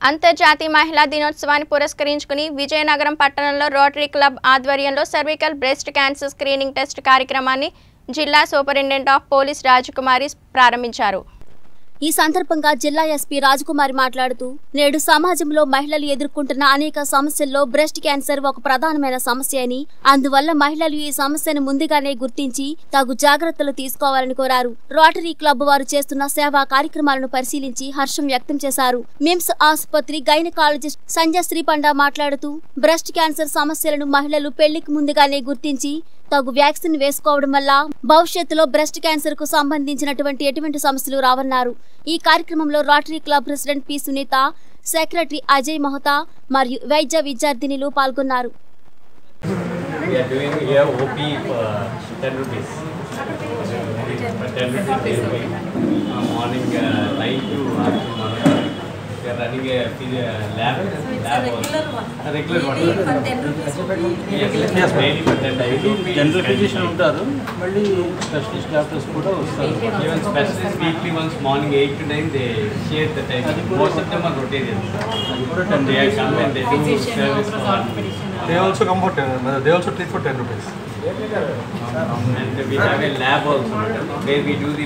అంతర్జాతీయ మహిళా దినోత్సవాన్ని పురస్కరించుకుని విజయనగరం పట్టణంలో రోటరీ క్లబ్ ఆధ్వర్యంలో cervical breast cancer screening test కార్యక్రమాన్ని జిల్లా సూపరింటెండెంట్ ఆఫ్ పోలీస్ రాజకుమారి ప్రారంభించారు ఈ సందర్భంగా జిల్లా ఎస్పీ రాజకుమారి మాట్లాడుతూ నేడు సమాజంలో మహిళలు ఎదుర్కొంటున్న అనేక సమస్యల్లో బ్రెస్ట్ క్యాన్సర్ ఒక ప్రధానమైన సమస్య అని అందువల్ల మహిళలు ఈ సమస్యను ముందుగానే గుర్తించి తగు జాగ్రత్తలు తీసుకోవాలని కోరారు రోటరీ క్లబ్ వారు చేస్తున్న సేవా కార్యక్రమాలను పరిశీలించి హర్షం వ్యక్తం చేశారు మిమ్స్ ఆసుపత్రి గైనకాలజిస్ట్ సంజయ్ శ్రీపండ మాట్లాడుతూ బ్రెస్ట్ క్యాన్సర్ సమస్యలను మహిళలు పెళ్లికి ముందుగానే గుర్తించి తగు వ్యాక్సిన్ వేసుకోవడం వల్ల భవిష్యత్తులో బ్రెస్ట్ క్యాన్సర్ కు సంబంధించినటువంటి ఎటువంటి సమస్యలు రావన్నారు ఈ కార్యక్రమంలో rotary club president P Sunitha secretary Ajay Mahata మరియు వైద్య విద్యార్థినిలు పాల్గొన్నారు We are doing here OP for 10 rupees. For 10 rupees daily. From morning uh, 9 to afternoon 1 We are running a physio- lab. lab regular one. A regular one. Daily for 10 rupees only. Yes, yes, daily for 10 rupees. General physician ఉంటారు మళ్ళీ specialist doctors కూడా వస్తారు Even specialists weekly once morning 8 to 9 they share the time. Most of them are Rotarians. అది కూడా ten They are come and they do Physician, service for one orthopedician. They also come for 10, they also treat for 10 rupees. And we have a lab also where we do the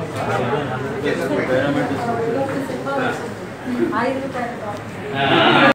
Ayurveda. Uh,